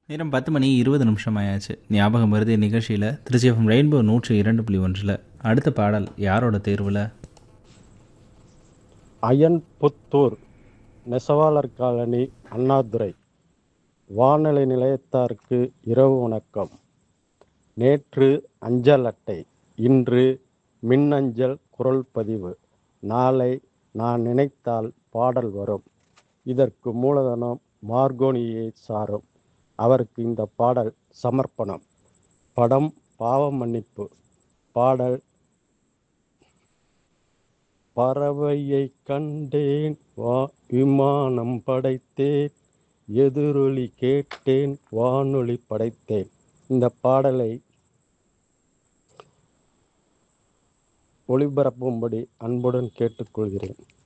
நேரம் பத்து மணி இருபது நிமிஷம் ஆயாச்சு ஞாபகம் வருது நிகழ்ச்சியில் திருச்சி எஃப்எம் ரெயின்போ நூற்றி இரண்டு புள்ளி ஒன்றில் அடுத்த பாடல் யாரோட தேர்வில் அயன்புத்தூர் நெசவாளர் காலனி அண்ணாதுரை வானொலி நிலையத்தாருக்கு இரவு வணக்கம் நேற்று அஞ்சல் அட்டை இன்று மின்னஞ்சல் குரல் பதிவு நாளை நான் நினைத்தால் பாடல் வரும் இதற்கு மூலதனம் மார்கோனியை சாரும் அவருக்கு இந்த பாடல் சமர்ப்பணம் படம் பாவ மன்னிப்பு பாடல் பறவையை கண்டேன் வா விமானம் படைத்தேன் எதிரொலி கேட்டேன் வானொலி படைத்தேன் இந்த பாடலை ஒளிபரப்பும்படி அன்புடன் கேட்டுக்கொள்கிறேன்